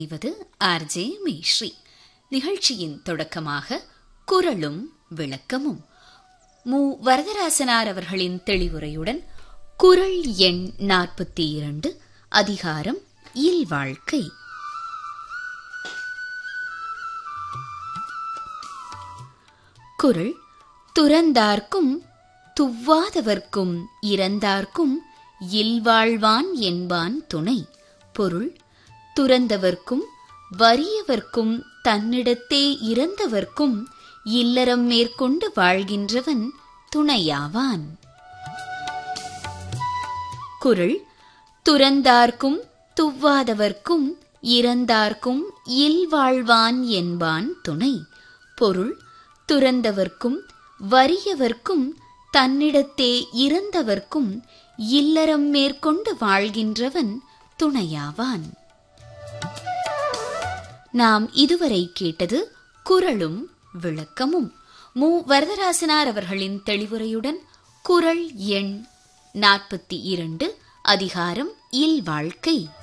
இவது RJ மேஸ்ரீ நிகழ்ச்சியின் தொடக்கமாக குரலும் விளக்கமும் மு வரதராசனார் அவர்களின் தெளிவுரையுடன் குரல் எண் நாற்பத்தி இரண்டு அதிகாரம் இல்வாழ்க்கை குரல் துறந்தார்க்கும் துவ்வாதவர்க்கும் இறந்தார்க்கும் இல்வாழ்வான் என்பான் துணை பொருள் துறந்தவர்க்கும் வறியவர்க்கும் தன்னிடத்தே இறந்தவர்க்கும் இல்லறம் மேற்கொண்டு வாழ்கின்றவன் துணையாவான் குரல் துறந்தார்க்கும் துவ்வாதவர்க்கும் இறந்தார்க்கும் இல்வாழ்வான் என்பான் துணை பொருள் துறந்தவர்க்கும் வறியவர்க்கும் தன்னிடத்தே இறந்தவர்க்கும் இல்லறம் மேற்கொண்டு வாழ்கின்றவன் துணையாவான் நாம் இதுவரை கேட்டது குரலும் விளக்கமும் மு வரதராசனார் அவர்களின் தெளிவுரையுடன் குரல் எண் நாற்பத்தி இரண்டு அதிகாரம் இல்வாழ்க்கை